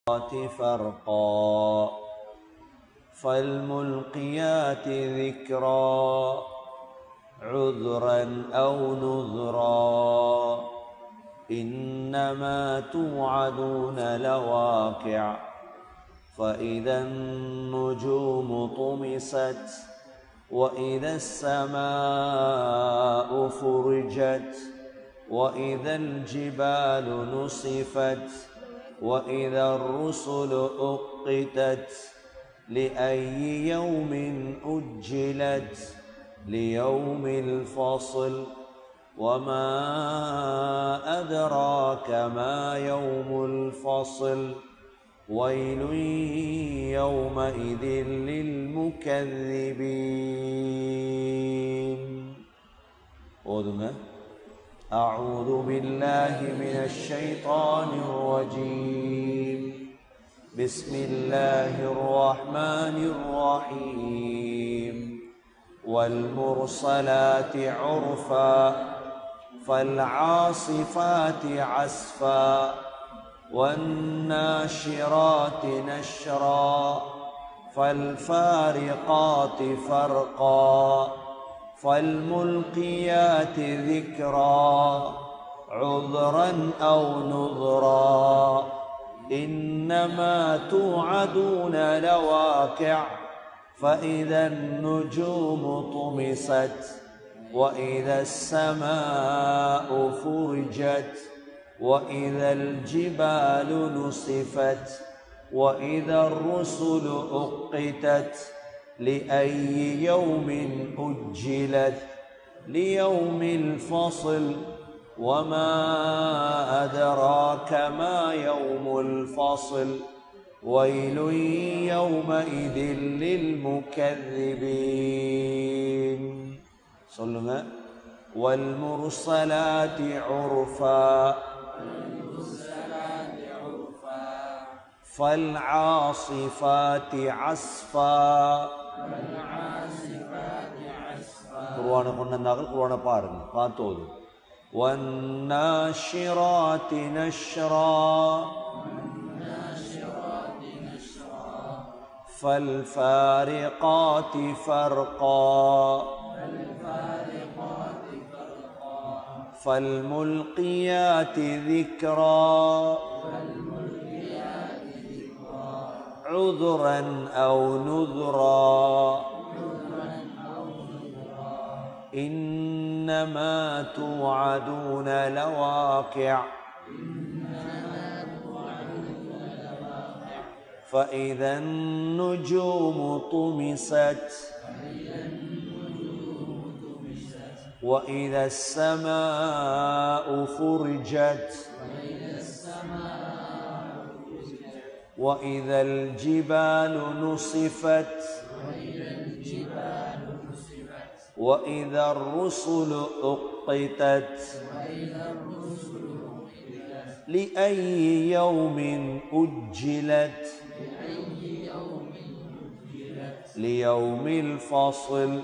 فرقا فالملقيات ذكرا عذرا او نذرا انما توعدون لواقع فاذا النجوم طمست واذا السماء فرجت واذا الجبال نصفت واذا الرسل اقتت لاي يوم اجلت ليوم الفصل وما ادراك ما يوم الفصل ويل يومئذ للمكذبين ஓதுங்க أعوذ بالله من الشيطان الرجيم بسم الله الرحمن الرحيم والمرسلات عرفا فالعاصفات عسفا والناشرات نشرا فالفارقات فرقا فالملقيات ذكرا عذرا او نذرا انما توعدون لواقع فاذا النجوم طمست واذا السماء فرجت واذا الجبال نصفت واذا الرسل اقتت لاي يوم اجلت ليوم الفصل وما ادراك ما يوم الفصل ويل يومئذ للمكذبين சொல்லுங்க والمرسلات عرفا فالعاصفات عصفا குர்ஆனை கொண்டு வந்தார்கள் குர்ஆனை பாருங்க பார்த்தோது والناشرات نشرا فالفارقات فرقا فالملقيات ذكرا عذرا او نذرا انما توعدون لواقع فاذا النجوم طمست واذا السماء فرجت واذا الجبال نصفت واذا الرسل اقتت لاي يوم اجلت ليوم الفصل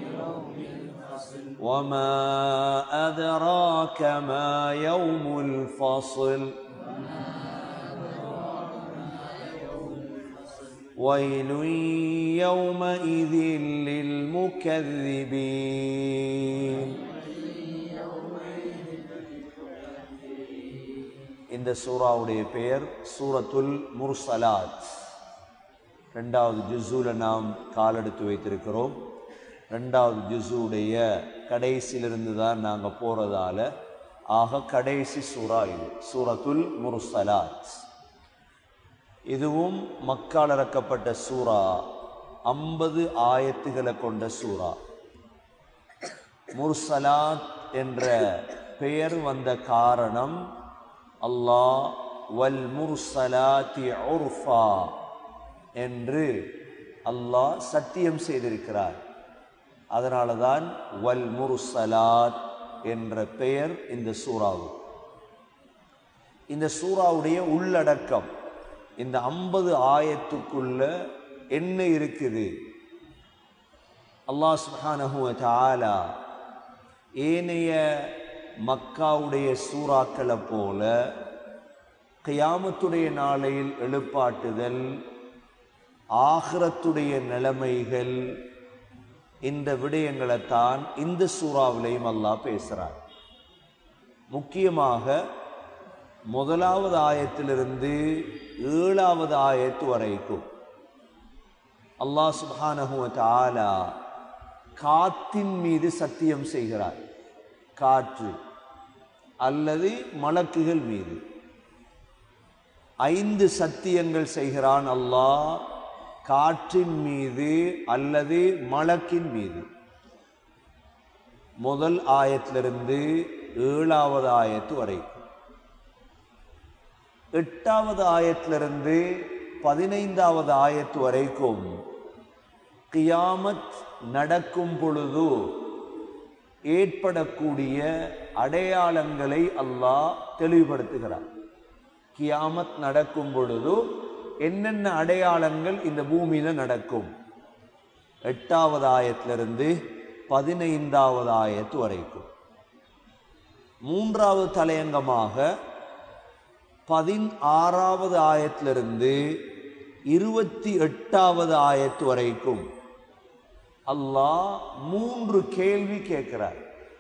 وما ادراك ما يوم الفصل ويل يومئذ للمكذبين இந்த சூறாவுடைய பெயர் சூரத்துல் முர்சலாத் ரெண்டாவது ஜுசூல நாம் காலெடுத்து வைத்திருக்கிறோம் ரெண்டாவது ஜுசுடைய கடைசியிலிருந்து தான் நாங்கள் போகிறதால ஆக கடைசி சூறா இது சூரத்துல் முர்சலாத் இதுவும் மக்கால் இறக்கப்பட்ட சூறா ஐம்பது ஆயத்துகளை கொண்ட சூறா முர்சலாத் என்ற பெயர் வந்த காரணம் அல்லாஹ் வல் முர்சலாத்தி உர்ஃபா என்று அல்லாஹ் சத்தியம் செய்திருக்கிறார் அதனால தான் வல் முர்சலாத் என்ற பெயர் இந்த சூறாவு இந்த சூறாவுடைய உள்ளடக்கம் இந்த ஐம்பது ஆயத்துக்குள்ள என்ன இருக்குது அல்லாஹ் சுப்ஹானஹு வ தஆலா ஏனைய மக்காவுடைய சூறாக்களை போல கியாமத்துடைய நாளையில் எழுப்பாட்டுதல் ஆகிரத்துடைய நிலைமைகள் இந்த விடயங்களைத்தான் இந்த சூறாவிலையும் அல்லாஹ் பேசுகிறார் முக்கியமாக முதலாவது ஆயத்திலிருந்து ஏழாவது ஆயத்து வரைக்கும் அல்லாஹ் சுப்ஹானஹு வ தஆலா காத்தின் மீது சத்தியம் செய்கிறார் காற்று அல்லது மலக்குகள் மீது ஐந்து சத்தியங்கள் செய்கிறான் அல்லாஹ் காற்றின் மீது அல்லது மலக்கின் மீது முதல் ஆயத்திலிருந்து ஏழாவது ஆயத்து வரைக்கும் எட்டாவது ஆயத்திலிருந்து பதினைந்தாவது ஆயத்து வரைக்கும் கியாமத் நடக்கும் பொழுது ஏற்படக்கூடிய அடையாளங்களை அல்லாஹ் தெளிவுபடுத்துகிறார் கியாமத் நடக்கும் பொழுது என்னென்ன அடையாளங்கள் இந்த பூமியில நடக்கும் எட்டாவது ஆயத்திலிருந்து பதினைந்தாவது ஆயத்து வரைக்கும் மூன்றாவது தலையங்கமாக பதினாறாவது ஆயத்திலிருந்து இருபத்தி எட்டாவது ஆயத்து வரைக்கும் அல்லாஹ் மூன்று கேள்வி கேட்கிறார்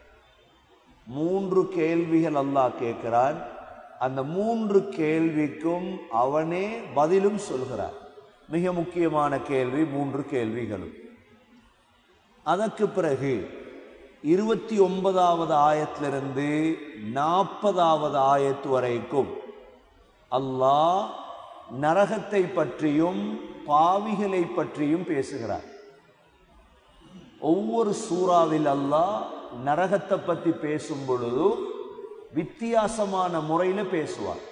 மூன்று கேள்விகள் அல்லாஹ் கேட்கிறான் அந்த மூன்று கேள்விக்கும் அவனே பதிலும் சொல்கிறார் மிக முக்கியமான கேள்வி மூன்று கேள்விகளும் அதற்கு பிறகு இருபத்தி ஒன்பதாவது ஆயத்திலிருந்து நாற்பதாவது ஆயத்து வரைக்கும் அல்லாஹ் நரகத்தை பற்றியும் பாவிகளை பற்றியும் பேசுகிறார் ஒவ்வொரு சூறாவில் அல்லாஹ் நரகத்தை பற்றி பேசும் பொழுது வித்தியாசமான முறையில பேசுவார்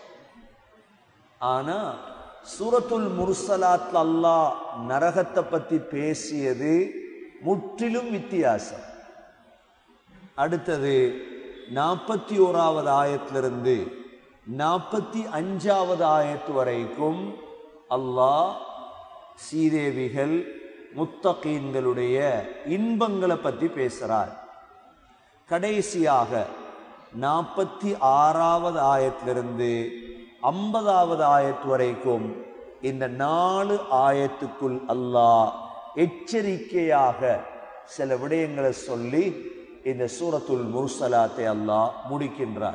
ஆனா சூரத்துல் முர்சலாத்ல அல்லாஹ் நரகத்தை பத்தி பேசியது முற்றிலும் வித்தியாசம் அடுத்தது நாற்பத்தி ஓராவது ஆயத்திலிருந்து நாற்பத்தி அஞ்சாவது ஆயத்து வரைக்கும் அல்லாஹ் சீதேவிகள் முத்தகீன்களுடைய இன்பங்களை பற்றி பேசுகிறார் கடைசியாக நாற்பத்தி ஆறாவது ஆயத்திலிருந்து ஐம்பதாவது ஆயத்து வரைக்கும் இந்த நாலு ஆயத்துக்குள் அல்லாஹ் எச்சரிக்கையாக சில விடயங்களை சொல்லி இந்த சூரத்துல் முர்சலாத்தை அல்லாஹ் முடிக்கின்றார்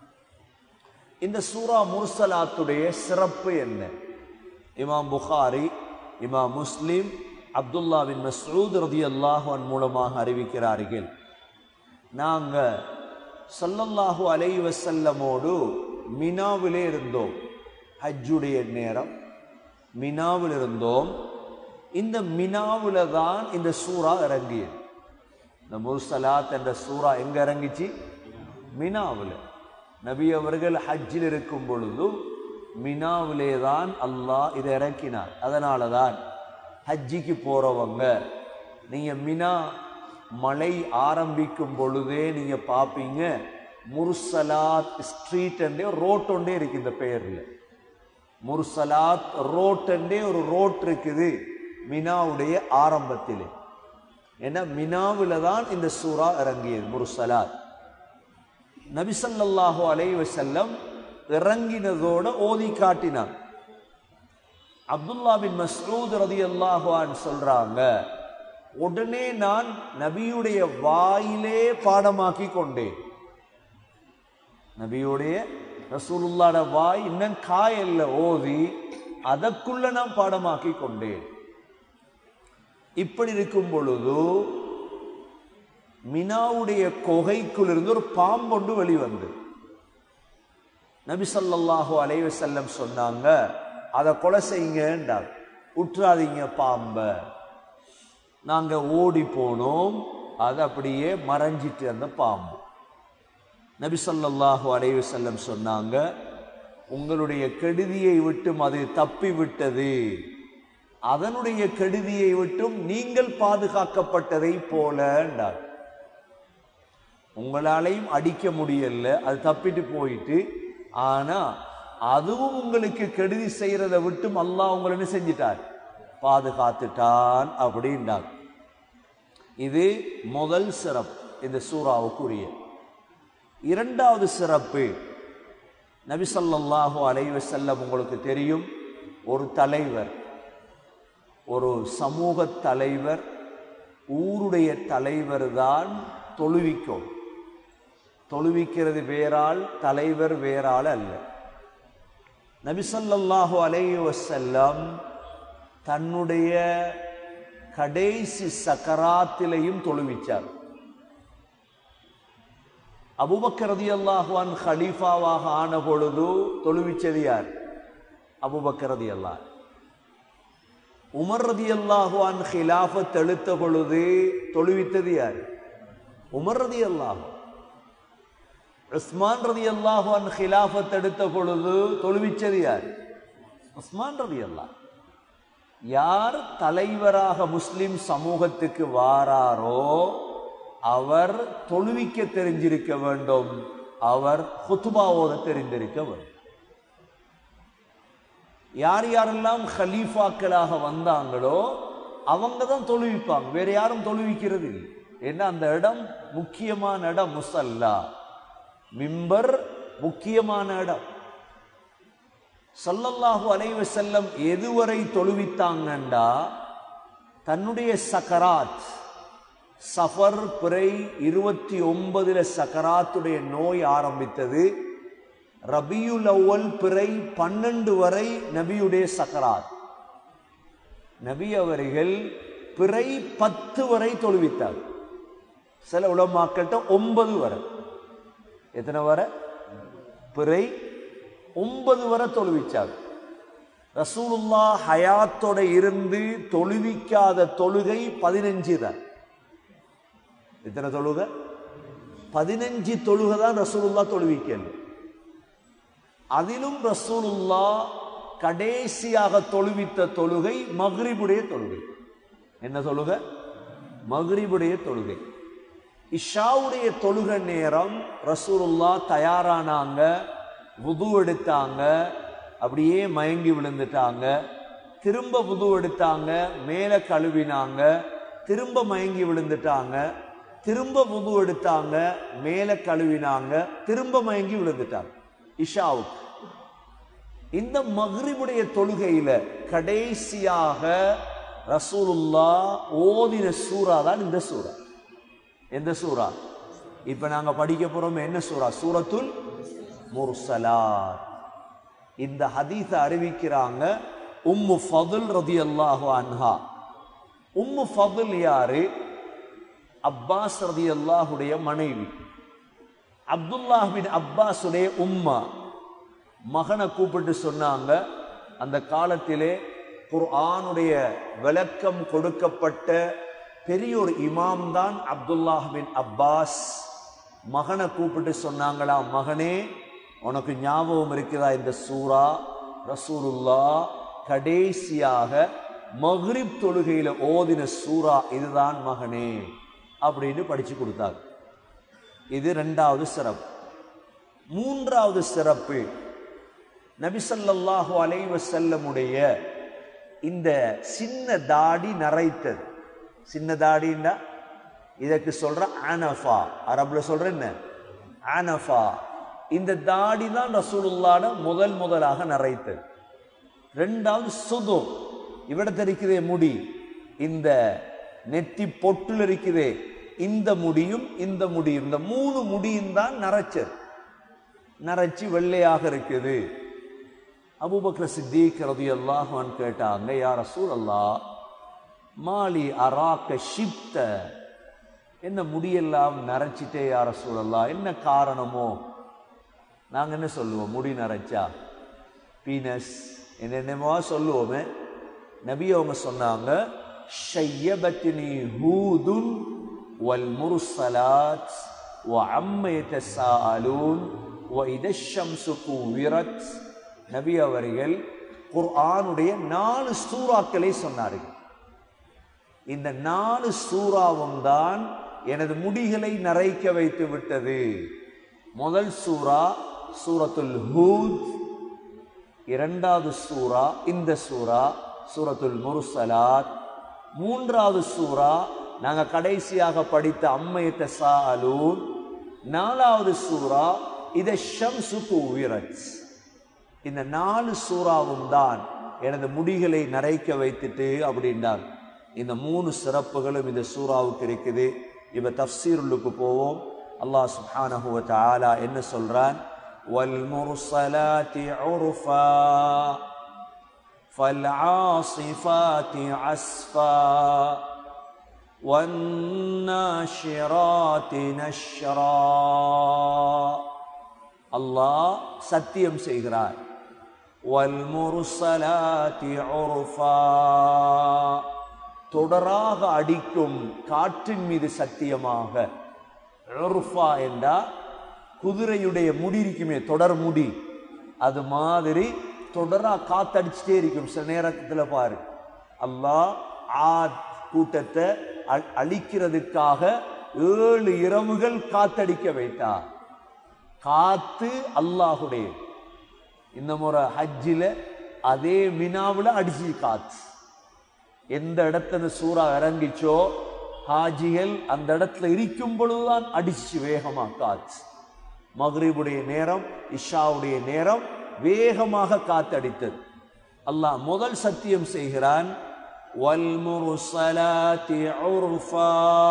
இந்த சூரா முர்சலாத்துடைய சிறப்பு என்ன இமாம் புகாரி இமாம் முஸ்லிம் அப்துல்லா பின் மஸ்ரூத் ரதி அல்லாஹன் மூலமாக அறிவிக்கிறார்கள் நாங்க சல்லல்லாஹு அலை வசல்லமோடு மினாவிலே இருந்தோம் ஹஜ்ஜுடைய நேரம் மினாவில் இருந்தோம் இந்த மினாவில் தான் இந்த சூறா இறங்கியது இந்த முர்சலாத் என்ற சூறா எங்க இறங்கிச்சு மினாவில் நபி அவர்கள் ஹஜ்ஜில் இருக்கும் பொழுது மினாவிலே தான் அல்லாஹ் இதை இறக்கினார் அதனால தான் ஹஜ்ஜிக்கு போறவங்க நீங்க மினா மழை ஆரம்பிக்கும் பொழுதே நீங்க பார்ப்பீங்க முர்சலாத் ஸ்ட்ரீட் என்றே ரோட் ஒன்றே இருக்கு இந்த பெயர்ல முர்சலாத் ரோட் என்றே ஒரு ரோட் இருக்குது மினாவுடைய ஆரம்பத்திலே ஏன்னா மினாவில தான் இந்த சூறா இறங்கியது முர்சலாத் நபிசல்லாஹு அலை வசல்லம் இறங்கினதோட ஓதி காட்டினான் அப்துல்லா பின் மஸ்ரூத் ரதி அல்லாஹான் சொல்றாங்க உடனே நான் நபியுடைய வாயிலே பாடமாக்கி கொண்டேன் நபியுடைய ரசூலுல்லாட வாய் இன்னும் காயல்ல ஓதி அதற்குள்ள நான் பாடமாக்கி கொண்டேன் இப்படி இருக்கும் பொழுது மினாவுடைய கொகைக்குள் இருந்து ஒரு பாம்பொண்டு வெளிவந்து நபி ஸல்லல்லாஹு அலைஹி வஸல்லம் சொன்னாங்க அதை கொலை செய்யுங்கன்றாங்க உற்றாதீங்க பாம்ப நாங்க ஓடி போனோம் அது அப்படியே மறைஞ்சிட்டு அந்த பாம்பு நபி ஸல்லல்லாஹு அலைஹி வஸல்லம் சொன்னாங்க உங்களுடைய கெடுதியை விட்டும் அது தப்பி விட்டது அதனுடைய கெடுதியை விட்டும் நீங்கள் பாதுகாக்கப்பட்டதை போலன்றார் உங்களாலையும் அடிக்க முடியல அது தப்பிட்டு போயிட்டு ஆனா அதுவும் உங்களுக்கு கெடுதி செய்யறத விட்டும் அல்லாஹ் உங்களை என்ன செஞ்சிட்டார் பாதுகாத்துட்டான் அப்படின்றார் இது முதல் சிறப்பு இந்த சூறாவுக்குரிய இரண்டாவது சிறப்பு நபிசல்லாஹு அலைவசல்லம் உங்களுக்கு தெரியும் ஒரு தலைவர் ஒரு சமூக தலைவர் ஊருடைய தலைவர் தான் தொழுவிக்கும் தொழுவிக்கிறது வேறால் தலைவர் வேறால் அல்ல நபிசல்லாஹு அலைஹி வசல்லம் தன்னுடைய கடைசி சக்கராத்திலையும் தொழுவிச்சார் அபுபக்கர் ரதியல்லாஹுவான் ஹலீஃபாவாக ஆன பொழுது தொழுவிச்சது யார் அபுபக்கர் ரதியல்லாஹ் உமர் ரதியல்லாஹுவான் ஹிலாஃபத் எழுத்த பொழுது தொழுவித்தது யார் உமர் ரதியல்லாஹு உஸ்மான் ரதியல்லாஹுவான் ஹிலாஃபத் எடுத்த பொழுது தொழுவிச்சது யார் உஸ்மான் ரதியல்லாஹ் யார் தலைவராக முஸ்லிம் சமூகத்துக்கு வாராரோ அவர் தொழுவிக்க தெரிஞ்சிருக்க வேண்டும் அவர் ஹுத்துபாவோட தெரிந்திருக்க வேண்டும் யார் யாரெல்லாம் ஹலீஃபாக்களாக வந்தாங்களோ அவங்க தான் தொழுவிப்பாங்க வேற யாரும் தொழுவிக்கிறது இல்லை ஏன்னா அந்த இடம் முக்கியமான இடம் முசல்லா மிம்பர் முக்கியமான இடம் சல்லல்லாஹு அலைவ செல்லம் எதுவரை தொழுவித்தாங்கண்டா தன்னுடைய சக்கராத் சஃபர் பிறை இருபத்தி ஒன்பதுல சக்கராத்துடைய நோய் ஆரம்பித்தது ரபியுல் அவ்வல் பிறை பன்னெண்டு வரை நபியுடைய சக்கராத் நபி அவர்கள் பிறை பத்து வரை தொழுவித்தார் சில உலமாக்கள்கிட்ட ஒன்பது வரை எத்தனை வரை பிறை ஒன்பது வரை தொழுவிச்சார் ரசூலுல்லா ஹயாத்தோட இருந்து தொழுவிக்காத தொழுகை பதினஞ்சு தான் எத்தனை தொழுகை பதினஞ்சு தொழுகை தான் ரசூலுல்லா தொழுவிக்கல் அதிலும் ரசூலுல்லா கடைசியாக தொழுவித்த தொழுகை மக்ரிபுடைய தொழுகை என்ன தொழுகை மக்ரிபுடைய தொழுகை இஷாவுடைய தொழுகை நேரம் ரசூலுல்லா தயாரானாங்க வுது எடுத்தாங்க அப்படியே மயங்கி விழுந்துட்டாங்க திரும்ப வுது எடுத்தாங்க மேலே கழுவினாங்க திரும்ப மயங்கி விழுந்துட்டாங்க திரும்ப வுது எடுத்தாங்க மேலே கழுவினாங்க திரும்ப மயங்கி விழுந்துட்டாங்க இஷாவுக்கு இந்த மக்ரிபுடைய தொழுகையில கடைசியாக ரசூலுல்லா ஓதின சூறா தான் இந்த சூறா எந்த சூறா இப்ப நாங்க படிக்க போறோம் என்ன சூறா சூரத்துல் முர்சலாத் இந்த ஹதீஸ அறிவிக்கிறாங்க உம்மு ஃபதுல் ரதியல்லாஹு அன்ஹா உம்மு ஃபதுல் யாரு அப்பாஸ் ரதியல்லாஹுடைய மனைவி அப்துல்லாஹ் பின் அப்பாஸுடைய உம்மா மகனை கூப்பிட்டு சொன்னாங்க அந்த காலத்திலே குர்ஆனுடைய விளக்கம் கொடுக்கப்பட்ட பெரிய ஒரு இமாம் தான் அப்துல்லாஹ் பின் அப்பாஸ் மகனை கூப்பிட்டு சொன்னாங்களாம் மகனே உனக்கு ஞாபகம் இருக்குதா இந்த சூரா ரசூலுல்லா கடைசியாக மஹ்ரிப் தொழுகையில ஓதின சூரா இதுதான் மகனே அப்படின்னு படிச்சு கொடுத்தாங்க இது ரெண்டாவது சிறப்பு மூன்றாவது சிறப்பு நபிசல்லாஹு அலைவ செல்லமுடைய இந்த சின்ன தாடி நரைத்தது சின்ன தாடின்னா இதற்கு சொல்ற ஆனஃபா அரபுல சொல்ற என்ன ஆனஃபா இந்த தாடி தான் ரசூலுல்லாட முதல் முதலாக நரைத்தது ரெண்டாவது சுது இவிடத்தில் இருக்குதே முடி இந்த நெத்தி பொட்டுல இருக்குதே இந்த முடியும் இந்த முடியும் இந்த மூணு முடியும் தான் நரைச்சது நரைச்சி வெள்ளையாக இருக்குது அபூபக்கர் சித்திக் ரதியல்லாஹு அன்ஹு கேட்டாங்க யா ரசூலல்லாஹ் மாலி அராக்க ஷிப்த என்ன முடியெல்லாம் நரைச்சிட்டே யா ரசூலல்லாஹ் என்ன காரணமோ நாங்க என்ன சொல்லுவோம் முடி நரைச்சா பீனஸ் என்னென்னமோ சொல்லுவோமே நபி அவங்க சொன்னாங்க ஷையபத்தினி ஹூதுன் வல் முர்சலாத் وعم يتساءلون وإذا الشمس كورت நபி அவர்கள் குர்ஆனுடைய நாலு சூறாக்களை சொன்னார்கள் இந்த நாலு சூறாவும் தான் எனது முடிகளை நரைக்க வைத்து விட்டது முதல் சூரா சூரத்துல் ஹூத் இரண்டாவது சூரா இந்த சூரா சூரத்துல் முர்சலாத் மூன்றாவது சூரா நாங்க கடைசியாக படித்த அம்மையத்த சாலூன் நாலாவது சூரா இத ஷம்சு குவிரத் இந்த நாலு சூறாவும் தான் எனது முடிகளை நரைக்க வைத்துட்டு அப்படின்றார் இந்த மூணு சிறப்புகளும் இந்த சூறாவுக்கு இருக்குது இப்ப தஃப்சீருலுக்கு போவோம் அல்லாஹ் சுப்ஹானஹு வ தஆலா என்ன சொல்றான் வல் முர்சலாத்தி உர்ஃபா فالعاصفات عصفا والناشرات نشرا அல்லாஹ் சத்தியம் செய்கிறார் வல்முர்சலாத்தி உர்ஃபா தொடராக அடிக்கும் காற்றின் மீது சத்தியமாக உர்ஃபா என்றா குதிரையுடைய முடி இருக்குமே தொடர் முடி அது மாதிரி தொடரா காத்தடிச்சுட்டே இருக்கும் சில நேரத்துல பாரு அல்லாஹ் ஆத் கூட்டத்தை அ- அழிக்கிறதுக்காக ஏழு இரவுகள் காத்தடிக்க வைத்தார் காத்து அல்லாஹுடைய இந்த முறை ஹஜ்ஜில அதே மினாவுல அடிச்சு காத்து எந்த இடத்துல சூறா இறங்கிச்சோ ஹாஜிகள் அந்த இடத்துல இருக்கும் பொழுதுதான் அடிச்சு வேகமா காத்து மக்ரிபுடைய நேரம் இஷாவுடைய நேரம் வேகமாக காத்தடித்தது அல்லாஹ் முதல் சத்தியம் செய்கிறான் வல்முர்சலாத்தி உர்ஃபா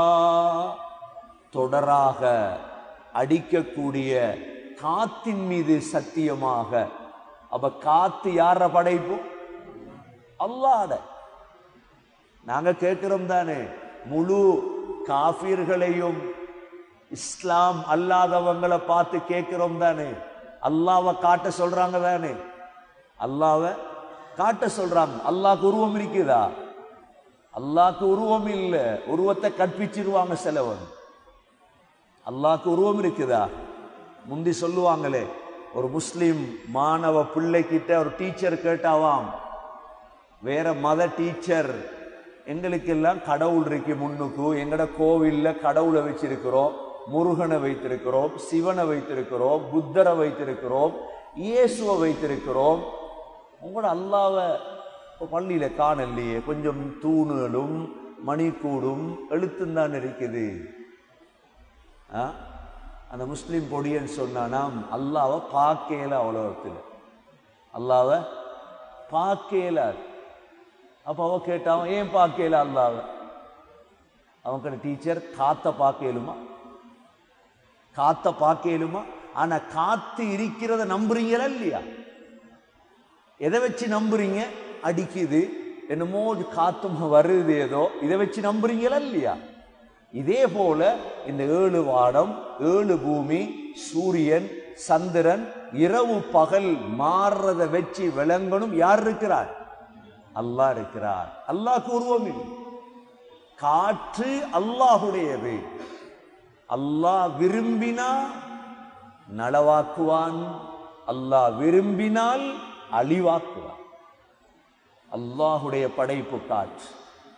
தொடராக அடிக்கக்கூடிய காத்தின் மீது சத்தியமாக அப்ப காத்து யார படைப்பு அல்லாத நாங்க கேட்கிறோம் தானே முழு காஃபிர்களையும் இஸ்லாம் அல்லாதவங்களை பார்த்து கேட்கிறோம் தானே அல்லாவை காட்ட சொல்றாங்க தானே அல்லாவை காட்ட சொல்றாங்க அல்லாஹ்க்கு உருவம் இருக்குதா அல்லாஹ்க்கு உருவம் இல்ல உருவத்தை கற்பிச்சிருவாங்க சிலவன் அல்லாஹ்க்கு உருவம் இருக்குதா முந்தி சொல்லுவாங்களே ஒரு முஸ்லிம் மாணவ பிள்ளைகிட்ட ஒரு டீச்சர் கேட்டாவாம் வேற மத டீச்சர் எங்களுக்கெல்லாம் கடவுள் இருக்கு முன்னுக்கு எங்கட கோவில்ல கடவுளை வச்சிருக்கிறோம் முருகனை வைத்திருக்கிறோம் சிவனை வைத்திருக்கிறோம் புத்தரை வைத்திருக்கிறோம் இயேசுவை வைத்திருக்கிறோம் உங்களோட அல்லாவை இப்போ பள்ளியில காணலையே கொஞ்சம் தூணுகளும் மணிக்கூடும் எழுத்தும் தான் இருக்குது ஆ? அந்த முஸ்லிம் பொடியன் சொன்னானாம் அல்லாவை பார்க்கல உலகத்தில் அல்லாவை பார்க்கல அப்ப அவ கேட்டான் ஏன் பார்க்கல அல்லாவ அவன் டீச்சர் காத்த பார்க்கலுமா காத்த பார்க்கலுமா ஆனா காத்து இருக்கிறத நம்புறீங்களா இல்லையா எதை வச்சு நம்புறீங்க அடிக்குது என்னமோ இது காத்தும் வருது ஏதோ இதை வச்சு நம்புறீங்களா இல்லையா இதே போல இந்த ஏழு வாடம் ஏழு பூமி சூரியன் சந்திரன் இரவு பகல் மாறுறத வச்சு விளங்கணும் யார் இருக்கிறார் அல்லாஹ் இருக்கிறார் அல்லாஹ்க்கு உருவம் இல்லை காற்று அல்லாஹுடையது அல்லாஹ் விரும்பினா நலவாக்குவான் அல்லாஹ் விரும்பினால் அழிவாக்குவான் அல்லாஹுடைய படைப்பு காற்று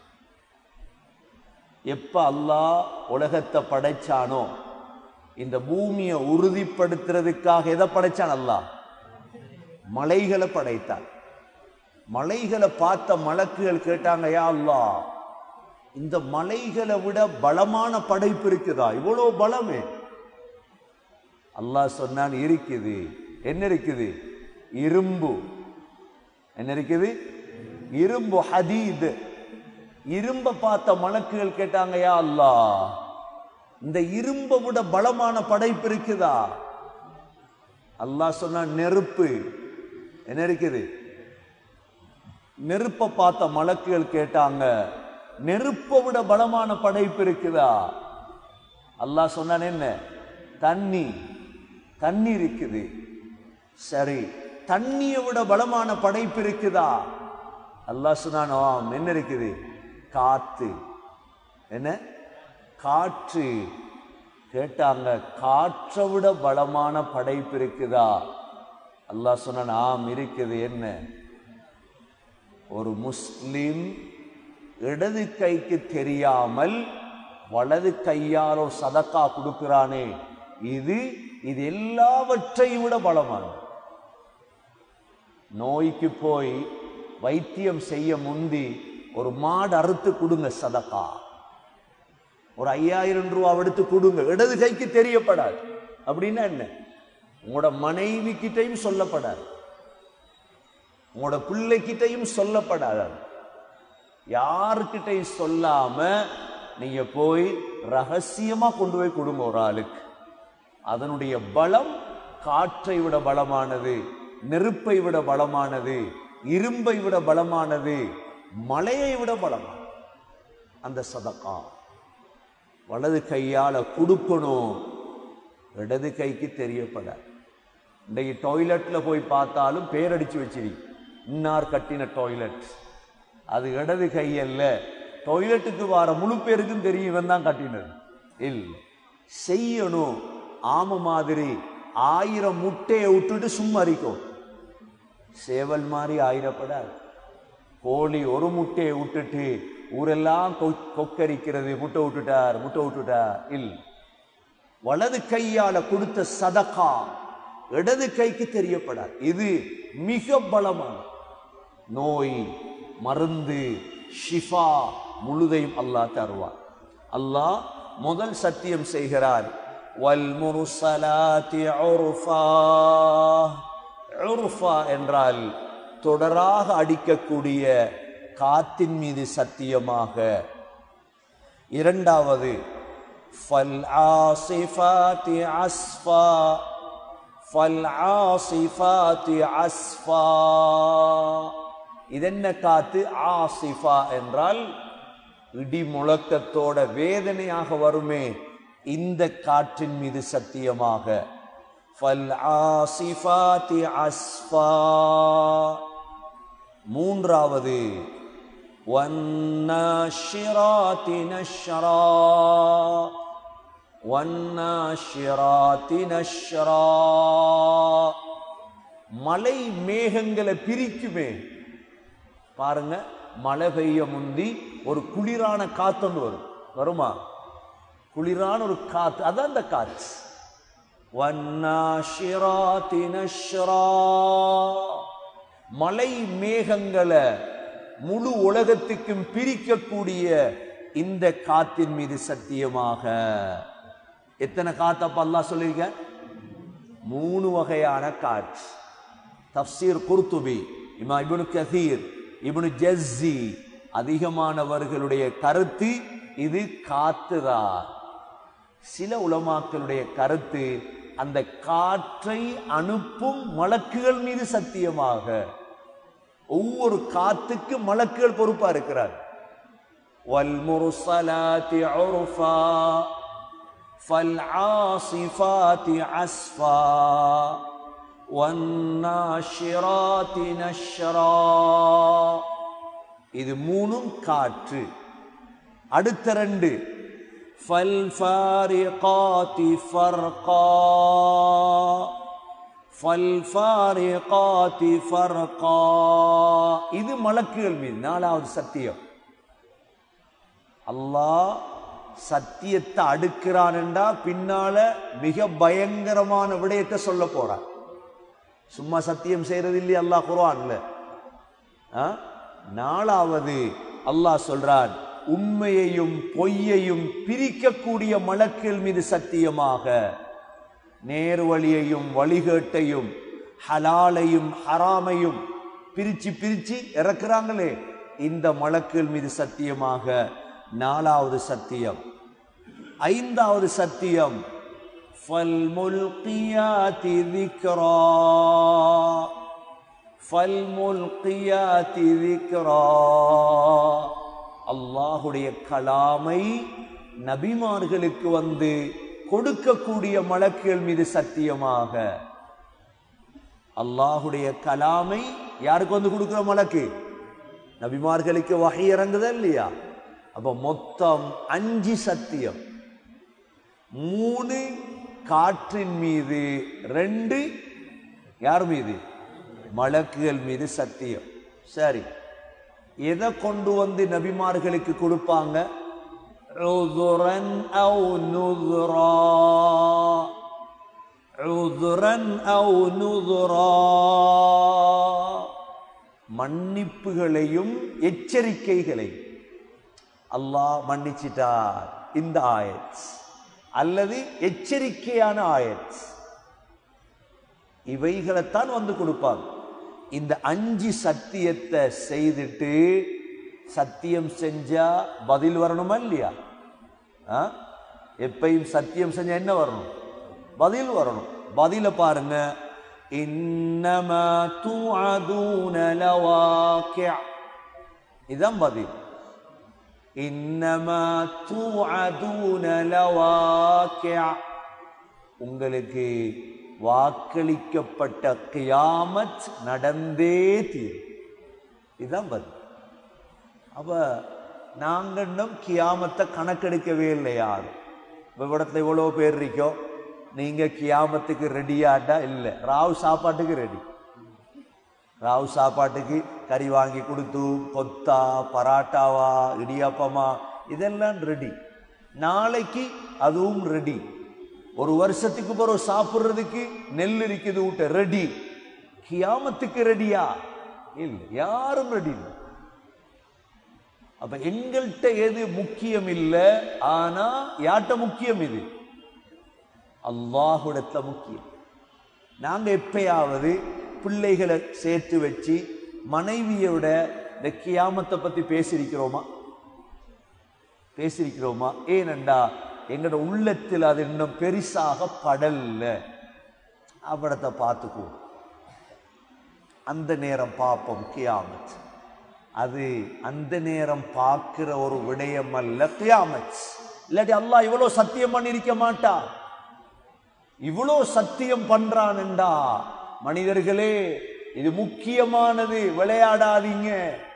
எப்ப அல்லாஹ் உலகத்தை படைச்சானோ இந்த பூமியை உறுதிப்படுத்துறதுக்காக எதை படைச்சான் அல்லாஹ் மலைகளை படைத்தான் மலைகளை பார்த்த மலக்குகள் கேட்டாங்க யா அல்லாஹ் இந்த மலைகளை விட பலமான படைப்பு இருக்குதா இவ்வளவு பலமே அல்லாஹ் சொன்னான் இருக்குது என்ன இருக்குது இரும்பு என்ன இருக்குது இரும்பு ஹதீத் இரும்ப பார்த்த மலக்குகள் கேட்டாங்க யா அல்லாஹ் இந்த இரும்பை விட பலமான படைப்பு இருக்குதா அல்லாஹ் சொன்னான் நெருப்பு என்ன இருக்குது நெருப்பை பார்த்த மலக்குகள் கேட்டாங்க நெருப்பை விட பலமான படைப்பு இருக்குதா அல்லாஹ் சொன்னான் என்ன தண்ணி தண்ணி இருக்குது சரி தண்ணியை விட பலமான படைப்பு இருக்குதா அல்லாஹ் சொன்னான் ஆம் என்ன இருக்குது காத்து என்ன காற்று கேட்டாங்க காற்றை விட பலமான படைப்பு இருக்குதா அல்லாஹ் சொன்னான் ஆம் இருக்குது என்ன ஒரு முஸ்லிம் இடது கைக்கு தெரியாமல் வலது கையால் ஒரு சதக்கா கொடுக்கிறானே இது இது எல்லாவற்றையும் விட பலமானது நோய்க்கு போய் வைத்தியம் செய்ய முந்தி ஒரு மாடு அறுத்து கொடுங்க சதக்கா ஒரு ஐயாயிரம் ரூபா எடுத்து கொடுங்க இடது கைக்கு தெரியப்படாது அப்படின்னா என்ன உங்களோட மனைவி கிட்டையும் சொல்லப்படாது உங்களோட பிள்ளைகிட்டையும் சொல்லப்படாது யாருக்கிட்டையும் சொல்லாம நீங்க போய் ரகசியமா கொண்டு போய் கொடுங்க ஒரு ஆளுக்கு அதனுடைய பலம் காற்றை விட பலமானது நெருப்பை விட பலமானது இரும்பை விட பலமானது மலையை விட பலமானது அந்த சதக்கா வலது கையால கொடுக்கணும் இடது கைக்கு தெரியப்பட இன்றைக்கு டாய்லெட்ல போய் பார்த்தாலும் பேரடிச்சு வச்சிருக்கு இன்னார் கட்டின டாய்லெட் அது இடது கை அல்ல டாய்லெட்டுக்கு வர முழு பேருக்கும் தெரியும் இவன் தான் கட்டினது இல்லை செய்யணும் ஆம மாதிரி ஆயிரம் முட்டையை விட்டுட்டு சும்மா இருக்கும் சேவல் மாதிரி ஆயிரப்படாது கோழி ஒரு முட்டையை விட்டுட்டு ஊரெல்லாம் கொ- கொக்கரிக்கிறது முட்டை விட்டுட்டார் முட்டை விட்டுட்டார் இல் வலது கையால கொடுத்த சதகா இடது கைக்கு தெரியப்படாது இது மிக பலமான நோய் மருந்து ஷிஃபா முழுதையும் அல்லாஹ் தருவார் அல்லாஹ் முதல் சத்தியம் செய்கிறார் வல் முருசலாத்தி உர்ஃபா உர்ஃபா என்றால் தொடராக அடிக்கக்கூடிய காத்தின் மீது சத்தியமாக இரண்டாவது ஃபல் ஆசிஃபாத்தி அஸ்ஃபா ஃபல் ஆசிஃபாத்தி அஸ்ஃபா இதென்ன காத்து ஆசிஃபா என்றால் இடி முழக்கத்தோட வேதனையாக வருமே இந்த காற்றின் மீது சத்தியமாக ஃபல் ஆசிஃபாத்தி அஸ்ஃபா மூன்றாவது والناشرات نشرا والناشرات نشرا மலை மேகங்களை பிரிக்குமே பாருங்க மழை பெய்ய முந்தி ஒரு குளிரான காத்தொன்று வரும் வருமா குளிரான ஒரு காத்து அதான் அந்த காற்று والناشرات نشرا மலை மேகங்களை முழு உலகத்துக்கும் பிரிக்கக்கூடிய இந்த காத்தின் மீது சத்தியமாக எத்தனை காத்தப்ப அல்லாஹ் சொல்லியிருக்க மூணு வகையான காற்று தப்சீர் குர்துபி இமா இப்னு கதீர் இப்னு ஜஸ்ஸி அதிகமானவர்களுடைய கருத்து இது காத்துதான் சில உலமாக்களுடைய கருத்து அந்த காற்றை அனுப்பும் மலக்குகள் மீது சத்தியமாக ஒவ்வொரு காத்துக்கு மலக்குகள் பொறுப்பா இருக்கிறார் والمرسلات عرفا فالعاصفات عصفا والناشرات نشرا இது மூணும் காற்று அடுத்த ரெண்டு فالفارقات فرقا فالفارقات فرقا இது மலக்குகள் மீது நாலாவது சத்தியம் அல்லாஹ் சத்தியத்தை அடுக்கிறான்டா பின்னால மிக பயங்கரமான விடயத்தை சொல்ல போறான் சும்மா சத்தியம் செய்யறது இல்லையா அல்லாஹ் குர்ஆன்ல ஆ? நாலாவது அல்லாஹ் சொல்றான் உண்மையையும் பொய்யையும் பிரிக்கக்கூடிய மலக்குகள் மீது சத்தியமாக நேர்வழியையும் வழிகேட்டையும் ஹலாலையும் ஹராமையும் பிரிச்சு பிரிச்சு இறக்குறாங்களே இந்த மலக்குகள் மீது சத்தியமாக நாலாவது சத்தியம் ஐந்தாவது சத்தியம் فالملقيات ذكرا فالملقيات ذكرا அல்லாஹுடைய கலாமை நபிமார்களுக்கு வந்து கொடுக்கக்கூடிய மலக்குகள் மீது சத்தியமாக அல்லாஹுடைய கலாமை யாருக்கு வந்து கொடுக்கிற மலக்கு நபிமார்களுக்கு வகை இறங்குதா இல்லையா அப்ப மொத்தம் அஞ்சு சத்தியம் மூணு காற்றின் மீது ரெண்டு யார் மீது மலக்குகள் மீது சத்தியம் சரி எதை கொண்டு வந்து நபிமார்களுக்கு கொடுப்பாங்க عذرا أو نذرا عذرا أو نذرا மன்னிப்புகளையும் எச்சரிக்கைகளையும் அல்லாஹ் மன்னிச்சிட்டார் இந்த ஆயத் அல்லது எச்சரிக்கையான ஆயத் இவைகளைத்தான் வந்து கொடுப்பாங்க இந்த அஞ்சு சத்தியத்தை செய்துட்டு சத்தியம் செஞ்சா பதில் வரணுமா இல்லையா ஆ? எப்பயும் சத்தியம் செஞ்சா என்ன வரணும் பதில் வரணும் பதில பாருங்க இன்னமா துஅதூன லவாக்கிஅ இதுதான் பதில் இன்னமா துஅதூன லவாக்கிஅ உங்களுக்கு வாக்களிக்கப்பட்ட கியாமத் நடந்தே தீரும் இதுதான் பதில் அப்ப நாங்க இன்னும் கியாமத்தை கணக்கெடுக்கவே இல்லை யாரும் விவடத்துல இவ்வளவு பேர் இருக்கோம் நீங்க கியாமத்துக்கு ரெடியாட்டா இல்லை ராவு சாப்பாட்டுக்கு ரெடி ராவு சாப்பாட்டுக்கு கறி வாங்கி கொடுத்து கொத்தா பராட்டாவா இடியாப்பமா இதெல்லாம் ரெடி நாளைக்கு அதுவும் ரெடி ஒரு வருஷத்துக்கு பிறகு சாப்பிடுறதுக்கு நெல் இருக்குது ஊட்ட ரெடி கியாமத்துக்கு ரெடியா இல்லை யாரும் ரெடி இல்லை அப்ப எங்கள்கிட்ட எது முக்கியம் இல்லை ஆனா யார்கிட்ட முக்கியம் இது அல்லாஹுடத்துல முக்கியம் நாங்க எப்பயாவது பிள்ளைகளை சேர்த்து வச்சு மனைவியோட இந்த கியாமத்தை பத்தி பேசியிருக்கிறோமா பேசியிருக்கிறோமா ஏனெண்டா எங்களோட உள்ளத்தில் அது இன்னும் பெரிசாக படல்ல அவடத்தை பார்த்துக்குவோம் அந்த நேரம் பார்ப்போம் கியாமத் அது அந்த நேரம் பார்க்கிற ஒரு விடயம் அல்ல கியாமத் இல்லாட்டி அல்லாஹ் இவ்வளோ சத்தியம் பண்ணியிருக்க மாட்டா இவ்வளோ சத்தியம் பண்றான்டா மனிதர்களே இது முக்கியமானது விளையாடாதீங்க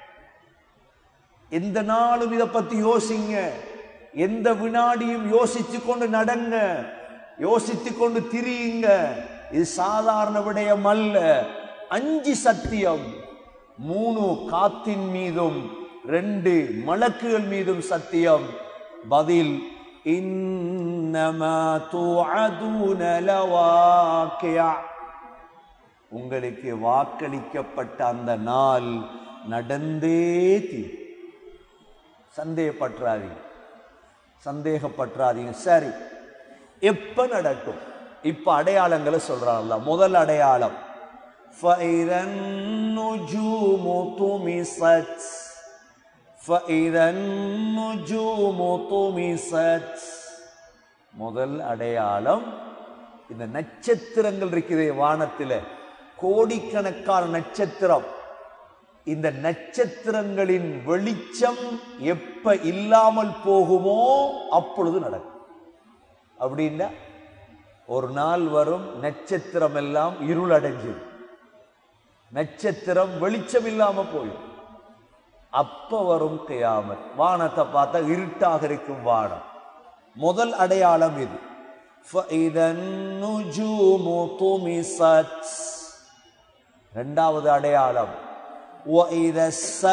எந்த நாளும் இதை பத்தி யோசிங்க எந்த வினாடியும் யோசிச்சு கொண்டு நடங்க யோசித்து கொண்டு திரியுங்க இது சாதாரண விடயம் அல்ல அஞ்சு சத்தியம் மூணு காத்தின் மீதும் ரெண்டு மலக்குகள் மீதும் சத்தியம் பதில் இன்னமா துஅதுன லவாக்கியா உங்களுக்கு வாக்களிக்கப்பட்ட அந்த நாள் நடந்தே தீரும் சந்தேகப்பற்றாதீங்க சந்தேகப்பற்றாதீங்க சரி எப்ப நடக்கும் இப்ப அடையாளங்களை சொல்றான்ல முதல் அடையாளம் فَإِذَا النُّجُومُ طُمِسَتْ فَإِذَا النُّجُومُ طُمِسَتْ முதல் அடையாளம் இந்த நட்சத்திரங்கள் இருக்குதே வானத்தில் கோடிக்கணக்கான நட்சத்திரம் இந்த நட்சத்திரங்களின் வெளிச்சம் எப்ப இல்லாமல் போகுமோ அப்பொழுது நடக்கும் அப்படின்னா ஒரு நாள் வரும் நட்சத்திரம் எல்லாம் இருளடைஞ்சு நட்சத்திரம் வெளிச்சம் இல்லாம போயும் அப்ப வரும் கியாமத் வானத்தை பார்த்தா இருட்டாக இருக்கும் வானம் முதல் அடையாளம் இது فَإِذَا النُّجُومُ طُمِسَتْ இரண்டாவது அடையாளம் وَإِذَا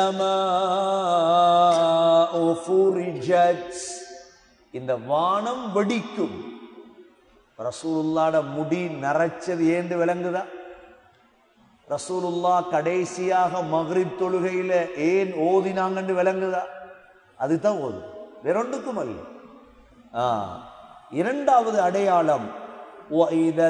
السَّمَاءُ فُرِجَتْ இந்த வானம் வெடிக்கும் ரசூலுல்லாட முடி நரைச்சது ஏண்டு விளங்குதா ரசூலுல்லா கடைசியாக மக்ரிப் தொழுகையில ஏன் ஓதினாங்கன்னு விளங்குதா அதுதான் ஓது வேறொன்றுக்கும் அல்ல ஆ இரண்டாவது அடையாளம் وَإِذَا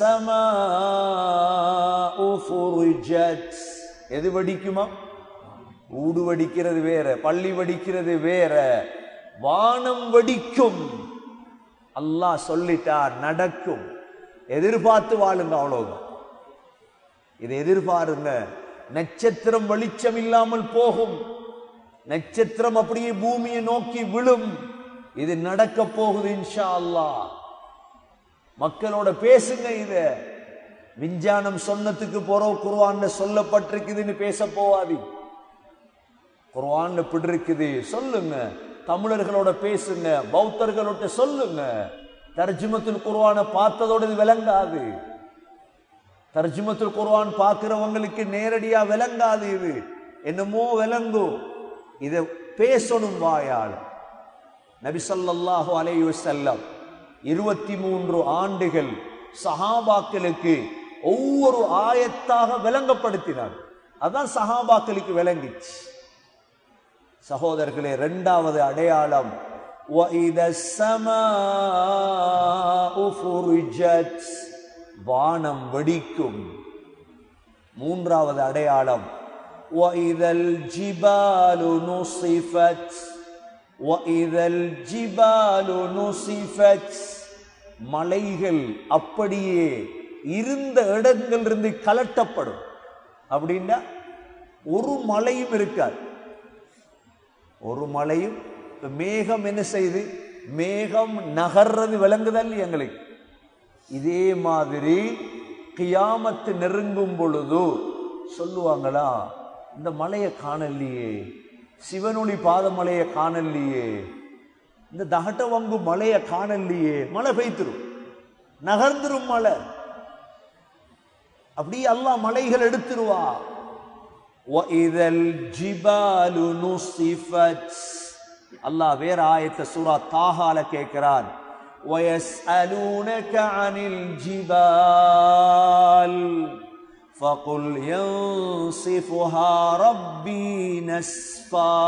السَّمَاءُ فُرِجَتْ எது வெடிக்குமா ஊடு வெடிக்கிறது வேற பள்ளி வெடிக்கிறது வேற வானம் வெடிக்கும் அல்லாஹ் சொல்லிட்டா நடக்கும் எதிர்பார்த்து வாழுங்க அவ்வளவுதான் இதை எதிர்பாருங்க நட்சத்திரம் வெளிச்சம் இல்லாமல் போகும் நட்சத்திரம் அப்படியே பூமியை நோக்கி விழும் இது நடக்க போகுது இன்ஷா அல்லாஹ் மக்களோட பேசுங்க இத விஞ்ஞானம் சொன்னதுக்கு போறோம் குர்ஆன்ல சொல்லப்பட்டிருக்குதுன்னு பேச போவாதி குர்ஆன்ல இப்படி இருக்குது சொல்லுங்க தமிழர்களோட பேசுங்க பௌத்தர்களோட சொல்லுங்க தர்ஜுமத்துல் குர்ஆனை பார்த்ததோட இது விளங்காது தர்ஜுமத்துல் குர்ஆன் பார்க்கிறவங்களுக்கு நேரடியா விளங்காது இது என்னமோ விளங்கும் இத பேசணும் வாயால் நபி ஸல்லல்லாஹு அலைஹி வஸல்லம் இருபத்தி மூன்று ஆண்டுகள் சஹாபாக்களுக்கு ஒவ்வொரு ஆயத்தாக விளங்கப்படுத்தினார் அதான் சஹாபாக்களுக்கு விளங்கிச்சு சகோதரர்களே இரண்டாவது அடையாளம் وَإِذَا السَّمَاءُ فُرِجَتْ வானம் வெடிக்கும் மூன்றாவது அடையாளம் وَإِذَا الْجِبَالُ نُصِفَتْ وَإِذَا الْجِبَالُ نُصِفَتْ மலைகள் அப்படியே இருந்த இடங்களிலிருந்து கலட்டப்படும் அப்படின்னா ஒரு மலையும் இருக்காது ஒரு மலையும் இப்ப மேகம் என்ன செய்யுது மேகம் நகர்றது விளங்குதல் எங்களுக்கு இதே மாதிரி கியாமத்து நெருங்கும் பொழுது சொல்லுவாங்களா இந்த மலையை காணலையே சிவனொளி பாதமலையை காணலையே இந்த தகட்டவங்கு மலையை காணலையே மழை பெய்த்துரும் நகர்ந்துரும் மலை அப்படியே அல்லாஹ் மலைகள் எடுத்துருவா وَإِذَا الْجِبَالُ نُصِفَتْ அல்லாஹ் வேற ஆயத்தை சூரா தாஹால கேட்கிறான் وَيَسْأَلُونَكَ عَنِ الْجِبَالِ فَقُلْ يَنصِفُهَا رَبِّي نَسْفًا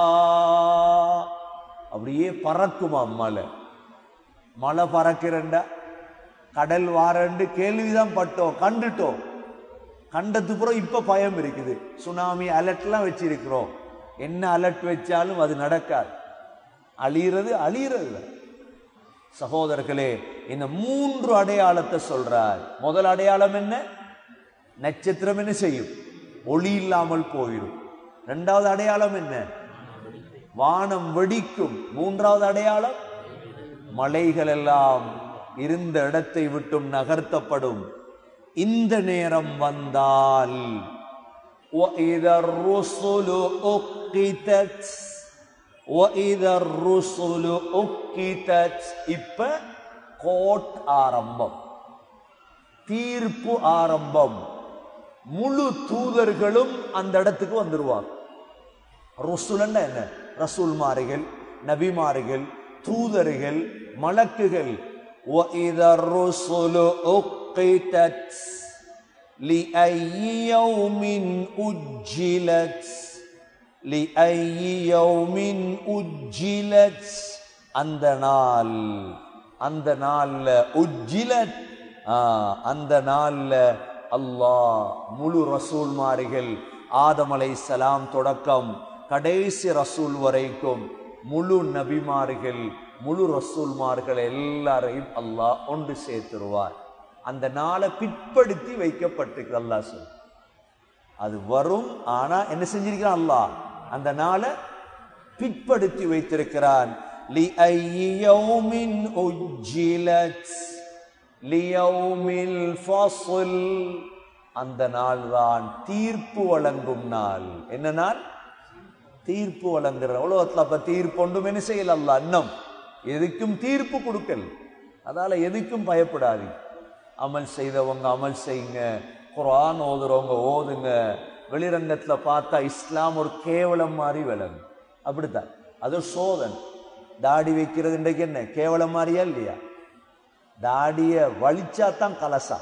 அப்படியே பறக்குமா மலை மலை பறக்கிறண்டா கடல் வாரண்டு கேள்விதான் பட்டோம் கண்டுட்டோம் கண்டதுப்புறம் இப்ப பயம் இருக்குது சுனாமி அலர்ட்லாம் வச்சிருக்கிறோம் என்ன அலர்ட் வச்சாலும் அது நடக்காது அழியிறது அழியிறது சகோதரர்களே இந்த மூன்று அடையாளத்தை சொல்றார் முதல் அடையாளம் என்ன நட்சத்திரம் என்ன செய்யும் ஒளி இல்லாமல் போயிடும் இரண்டாவது அடையாளம் என்ன வானம் வெடிக்கும் மூன்றாவது அடையாளம் மலைகள் எல்லாம் இருந்த இடத்தை விட்டும் நகர்த்தப்படும் இந்த நேரம் வந்தால் وَإِذَا الرُّسُلُ أُقِّتَتْ وَإِذَا الرُّسُلُ أُقِّتَتْ இப்ப கோட் ஆரம்பம் தீர்ப்பு ஆரம்பம் முழு தூதர்களும் அந்த இடத்துக்கு வந்துருவாங்க ருசுலன்னா என்ன ரசூல்மார்கள் நபிமார்கள் தூதர்கள் மலக்குகள் وَإِذَا الرُّسُلُ أُقِّتَتْ لِأَيِّ يَوْمٍ أُجِّلَتْ لِأَيِّ يَوْمٍ أُجِّلَتْ அந்த நாள் அந்த நாள்ல உஜ்ஜிலத் ஆ, அந்த நாள்ல அல்லாஹ் முழு ரசூல்மார்கள் ஆதம் அலைஹிஸ்ஸலாம் தொடக்கம் கடைசி ரசூல் வரைக்கும் முழு நபிமார்கள் முழு ரசூல்மார்கள் எல்லாரையும் அல்லாஹ் ஒன்று சேர்த்துருவார் அந்த நாளை பிற்படுத்தி வைக்கப்பட்டிருக்கு அல்லாஹ் சொல் அது வரும் ஆனா என்ன செஞ்சிருக்கிறான் அல்லாஹ் அந்த நாளை பிற்படுத்தி வைத்திருக்கிறான் لِأَيِّ يَوْمٍ أُجِّلَتْ لِيَوْمِ الْفَصْلِ அந்த நாள் தான் தீர்ப்பு வழங்கும் நாள் என்ன நாள் தீர்ப்பு வழங்குற உலகத்துல அப்ப தீர்ப்பு ஒன்றும் என்ன செய்யல அல்ல அன்னம் எதுக்கும் தீர்ப்பு கொடுக்கல் அதால எதுக்கும் பயப்படாது அமல் செய்தவங்க அமல் செய்யுங்க குர்ஆன் ஓதுறவங்க ஓதுங்க வெளிரங்கத்துல பார்த்தா இஸ்லாம் ஒரு கேவலம் மாதிரி விளங்கும் அப்படித்தான் அது ஒரு சோதனை தாடி வைக்கிறது இன்றைக்கு என்ன கேவலம் மாதிரியா இல்லையா தாடிய வலிச்சா தான் கலசா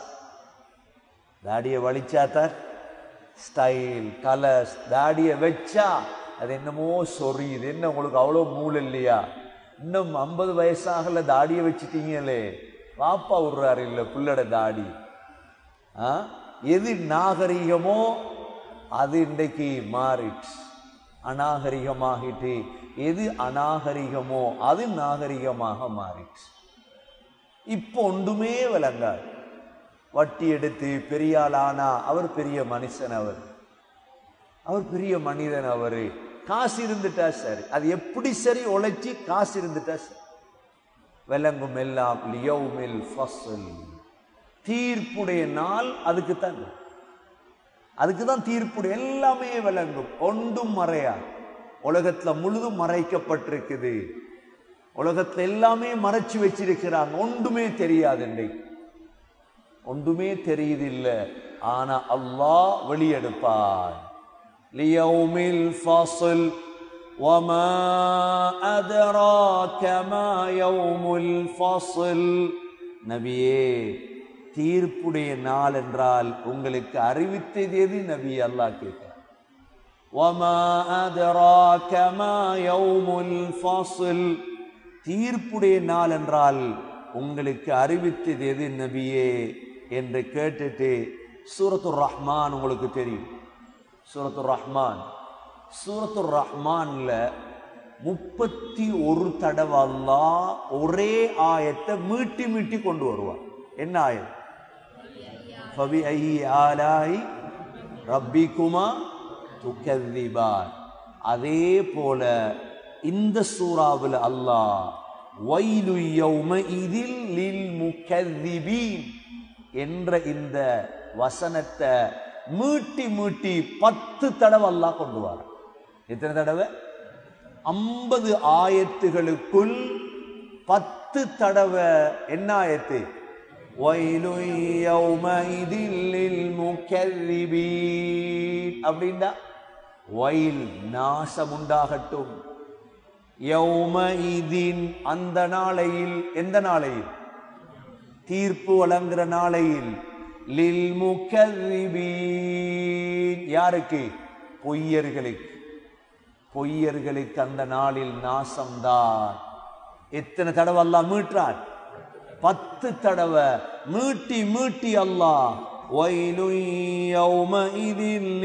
தாடியை வலிச்சாதான் ஸ்டைல் கலர்ஸ் தாடியை வச்சா அது என்னமோ சொரியுது என்ன உங்களுக்கு அவ்வளோ மூளை இல்லையா இன்னும் ஐம்பது வயசாகல தாடியை வச்சுட்டீங்களே வாப்பா விடுறாரு இல்லை புள்ளட தாடி ஆ எது நாகரிகமோ அது இன்றைக்கு மாறிட்டு அநாகரிகமாகிட்டு எது அநாகரிகமோ அது நாகரிகமாக மாறிட்டு இப்போ ஒன்றுமே விளங்காது வட்டி எடுத்து பெரிய ஆளானா அவர் பெரிய மனுஷன் அவர் அவர் பெரிய மனிதன் அவரு காசு இருந்துட்டா சரி அது எப்படி சரி உழைச்சி காசு இருந்துட்டா சரி விளங்கும் எல்லாம் லியௌமில் ஃபஸ்ல் தீர்ப்புடைய நாள் அதுக்கு தான் அதுக்கு தான் தீர்ப்புடைய எல்லாமே விளங்கும் ஒன்றும் மறையாது உலகத்துல முழுதும் மறைக்கப்பட்டிருக்குது உலகத்துல எல்லாமே மறைச்சு வச்சிருக்கிறாங்க ஒன்றுமே தெரியாது இன்றைக்கு ஒன்றுமே தெரியுது இல்ல ஆனா அல்லாஹ் வெளியெடுப்பார் லியௌமில் ஃபாசில் وما أدراك ما يوم الفصل நபியே தீர்ப்புடைய நாள் என்றால் உங்களுக்கு அறிவித்தது எது நபி அல்லாஹ் கேட்கிறார் وما أدراك ما يوم الفصل தீர்ப்புடைய நாள் என்றால் உங்களுக்கு அறிவித்தது எது நபியே என்று கேட்டுட்டு சூரத்துர் ரஹ்மான் உங்களுக்கு தெரியும் சூரத்துர் ரஹ்மான் சூரத்துர் ரஹ்மான்ல முப்பத்தி ஒரு தடவை அல்லாஹ் ஒரே ஆயத்தை மீட்டி மீட்டி கொண்டு வருவார் என்ன ஆயம் ஃபபி ஐ ஆலாய் ரப்பிக்குமா துக்கதிபான் அதே போல இந்த சூறாவில் அல்லாஹ் வைலு யௌம இதில் லில் முக்கதிபீன் என்ற இந்த வசனத்தை மீட்டி மீட்டி பத்து தடவை அல்லாஹ் கொண்டு வர எத்தனை தடவை ஐம்பது ஆயத்துகளுக்குள் பத்து தடவை என்ன ஆயத்து வயலு யௌமஇதில் லில் முக்கதிபீன் அப்படின்னா வயல் நாசம் உண்டாகட்டும் யௌமஇதின் அந்த நாளையில் எந்த நாளையில் தீர்ப்பு வழங்குற நாளையில் லில் முக்கதிபீன் யாருக்கு பொய்யர்களுக்கு பொய்யர்களுக்கு அந்த நாளில் நாசம்தான் எத்தனை தடவை அல்லாஹ் மீட்டான் பத்து தடவை மீட்டி மீட்டி அல்லாஹ் وَيْلٌ يَوْمَئِذٍ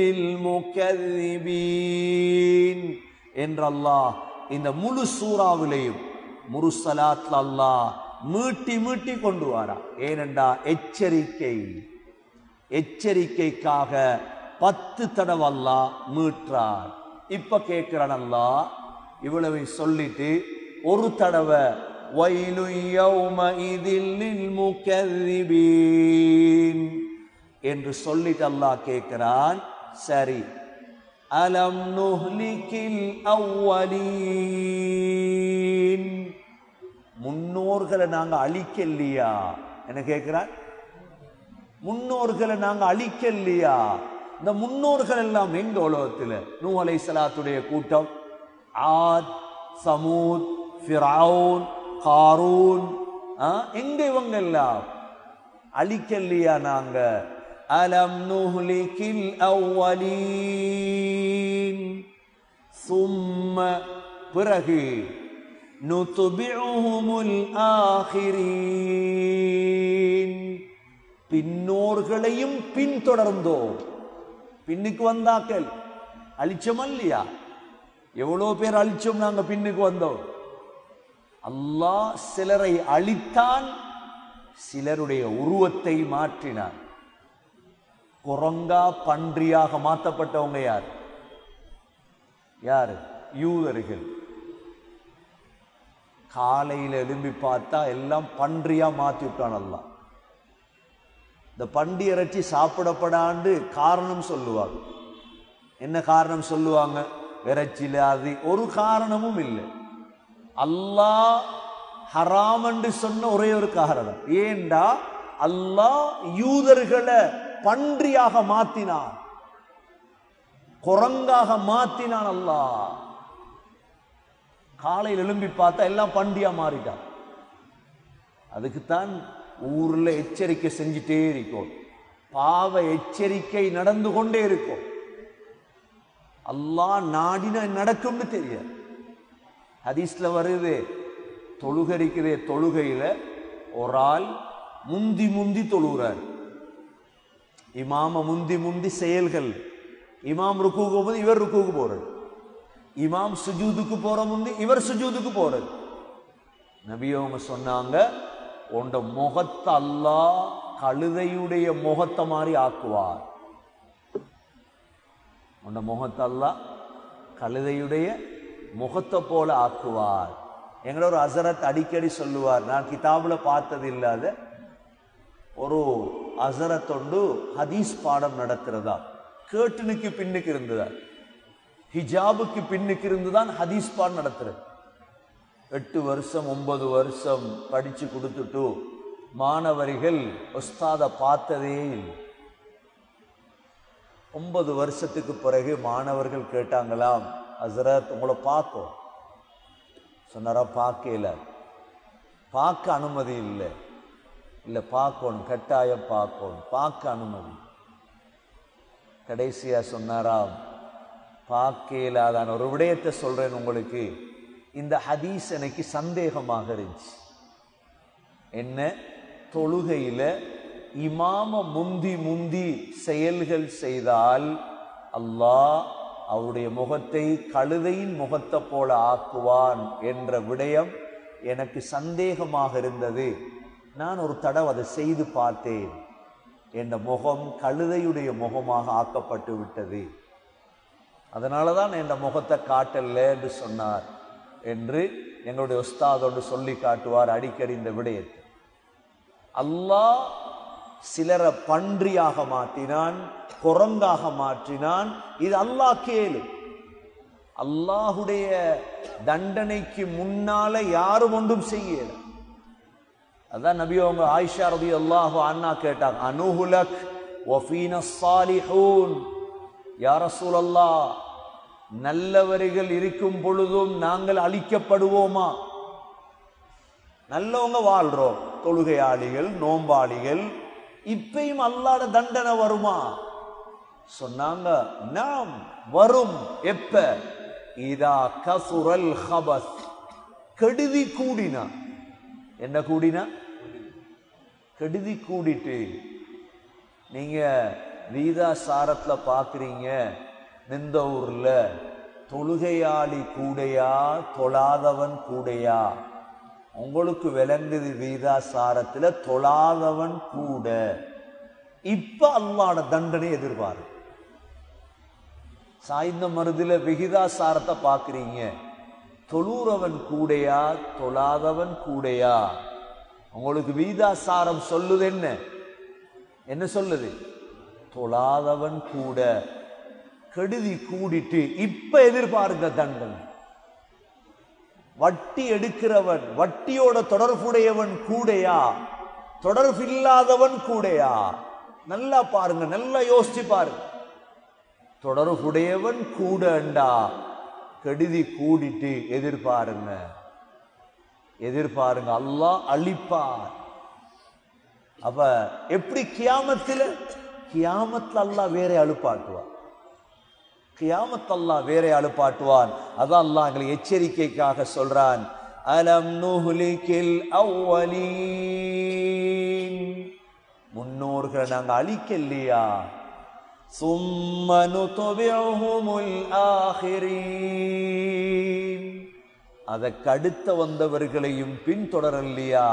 لِلْمُكَذِّبِينَ என்ற அல்லாஹ் இந்த முழு சூறாவிலையும் முருசலாத்ல அல்லாஹ் மீட்டி மீட்டி கொண்டு வாரா ஏனென்றா எச்சரிக்கை எச்சரிக்கைக்காக பத்து தடவை அல்லாஹ் மீட்டார் இப்ப கேட்கிறான் அல்லாஹ் இவ்வளவு சொல்லிட்டு ஒரு தடவை வயலு யௌமஇதில் லில்முகذிபீன் என்று சொல்லிட்டு அல்லாஹ் கேட்கிறான் சரி அலம் நுஹ்லிகில் அவ்வலீன் முன்னோர்களை நாங்க அழிக்கலையா என்ன கேட்கிறான் முன்னோர்களை நாங்க அழிக்கலையா இந்த முன்னோர்கள் எல்லாம் எங்க உலகத்துல நூ அலை சலாத்துடைய கூட்டம் ஆத் சமூத் ஃபிரௌன் காரூன் ஆ, எங்க இவங்க எல்லாம் அழிக்கலையா நாங்க அலம் நுஹ்லிகில் அவ்வலீன் சும்ம பிறகு நுதுபிஉஹுமுல் ஆகிரீன் பின்னோர்களையும் பின்தொடர்ந்தோம் பின்னுக்கு வந்தாக்கள் அழிச்சோம் இல்லையா எவ்வளோ பேர் அழிச்சோம் நாங்க பின்னுக்கு வந்தோம் அல்லாஹ் சிலரை அழித்தான் சிலருடைய உருவத்தை மாற்றினான் குரங்கா பன்றியாக மாற்றப்பட்டவங்க யார் யாரு யூதர்கள் காலையில எழும்பி பார்த்தா எல்லாம் பன்றியா மாத்தி விட்டான் அல்லாஹ் இந்த பண்டி இறைச்சி சாப்பிடப்படாண்டு காரணம் சொல்லுவாங்க என்ன காரணம் சொல்லுவாங்க இறைச்சியில அது ஒரு காரணமும் இல்லை அல்லாஹ் ஹராம் என்று சொன்ன ஒரே ஒரு காரணம் ஏண்டா அல்லாஹ் யூதர்களை பன்றியாக மாத்தினான் குரங்காக மாத்தினான் அல்லாஹ் காலையில் எழும்பி பார்த்தா எல்லாம் பண்டியா மாறிட்டான் அதுக்குத்தான் ஊர்ல எச்சரிக்கை செஞ்சுட்டே இருக்கும் பாவ எச்சரிக்கை நடந்து கொண்டே இருக்கும் அல்லாஹ் நாடின நடக்கும்னு தெரியாது ஹதீஸ்ல வருது தொழுகரிக்கிறே தொழுகையில ஒரு ஆள் முந்தி முந்தி தொழுகிறார் இமாம முந்தி முந்தி செயல்கள் இமாம் ருக்குக்கு போகும்போது இவர் ருக்குக்கு போறார் இமாம் சுஜூதுக்கு போற முந்தி இவர் சுஜூதுக்கு போறார் நபி அவங்க சொன்னாங்க உண்ட முகத்தை அல்லாஹ் கழுதையுடைய முகத்தை மாதிரி ஆக்குவார் உண்ட முகத்தை அல்லாஹ் கழுதையுடைய முகத்தை போல ஆக்குவார் எங்களோட ஒரு அசரத் அடிக்கடி சொல்லுவார் நான் கிதாபுல பார்த்தது இல்லாத ஒரு அசரத்தொண்டு ஹதீஸ் பாடம் நடத்துறதா கேட்டுனுக்கு பின்னுக்கு இருந்ததா ஹிஜாபுக்கு பின்னுக்கு இருந்துதான் ஹதீஸ் பாடம் நடத்துறது எட்டு வருஷம் ஒன்பது வருஷம் படிச்சு கொடுத்துட்டு மாணவர்கள் உஸ்தாத பார்த்ததே இல்லை ஒன்பது வருஷத்துக்கு பிறகு மாணவர்கள் கேட்டாங்களாம் ஹசரத் உங்களை பார்க்கும் சொன்னாரா பார்க்கல பார்க்க அனுமதி இல்லை இல்லை பார்க்கணும் கட்டாயம் பார்க்கணும் பார்க்க அனுமதி கடைசியா சொன்னாராம் பார்க்க இல்லாதான் ஒரு விடயத்தை சொல்றேன் உங்களுக்கு இந்த ஹதீஸ் எனக்கு சந்தேகமாக இருந்துச்சு என்ன தொழுகையில இமாம முந்தி முந்தி செயல்கள் செய்தால் அல்லாஹ் அவருடைய முகத்தை கழுதையின் முகத்தை போல ஆக்குவான் என்ற விடயம் எனக்கு சந்தேகமாக இருந்தது நான் ஒரு தடவை அதை செய்து பார்த்தேன் என் முகம் கழுதையுடைய முகமாக ஆக்கப்பட்டு விட்டது அதனால தான் என் முகத்தை காட்டல என்று சொன்னார் என்று எங்களுடைய உஸ்தாத் ஒன்று சொல்லி காட்டுவார் அடிக்கடி இந்த விடயத்தை அல்லாஹ் சிலரை பன்றியாக மாற்றினான் குரங்காக மாற்றினான் இது அல்லாஹ் கேளு அல்லாஹுடைய தண்டனைக்கு முன்னால யாரும் ஒன்றும் செய்யல அதான் நபி அவங்க ஆயிஷா ரதி அல்லாஹு அண்ணா கேட்டாங்க அனுகுலக் வஃபீன சாலிஹூன் யா ரசூலல்லாஹ் நல்லவர்கள் இருக்கும் பொழுதும் நாங்கள் அழிக்கப்படுவோமா நல்லவங்க வாழ்றோம் தொழுகையாளிகள் நோம்பாளிகள் இப்பயும் அல்லாட தண்டனை வருமா சொன்னாங்க நாம் வரும் எப்ப இதா கசுரல் ஹபஸ் கெடுதி கூடினா என்ன கூடினா கெடுதி கூடிட்டு நீங்க வீதாசாரத்துல பாக்குறீங்க நிந்த ஊர்ல தொழுகையாளி கூடையா தொழாதவன் கூடையா உங்களுக்கு விளங்குது வீதாசாரத்துல தொழாதவன் கூட இப்ப அல்லாட தண்டனை எதிர்பாரு சாய்ந்த மருதுல விகிதாசாரத்தை பாக்குறீங்க தொழூரவன் கூடையா தொழாதவன் கூடையா உங்களுக்கு வீதாசாரம் சொல்லுது என்ன என்ன சொல்லுது தொழாதவன் கூட கெடுதி கூடிட்டு இப்ப எதிர்பாருங்க தண்டனை வட்டி எடுக்கிறவன் வட்டியோட தொடர்புடையவன் கூடையா தொடர்பில்லாதவன் கூடையா நல்லா பாருங்க நல்லா யோசிச்சு பாருங்க தொடர்புடையவன் கூடண்டா கெடுதி கூடிட்டு எதிர்பாருங்க எதிர்பாருங்க அல்லாஹ் அழிப்பார் அப்ப எப்படி கியாமத்துல கியாமத்துல அல்லாஹ் வேற அழுப்பாட்டுவார் கியாமத் அல்லாஹ் வேற அழுப்பாட்டுவான் அதான் அல்லாஹ் எங்களை எச்சரிக்கைக்காக சொல்றான் அலம் நுஹ்லிகில் அவ்வலீன் முன்னோர்களை நாங்க அழிக்கலையா சும்ம நுதுபிஉஹுமுல் ஆகிரீன் அதற்கடுத்த வந்தவர்களையும் பின்தொடரலையா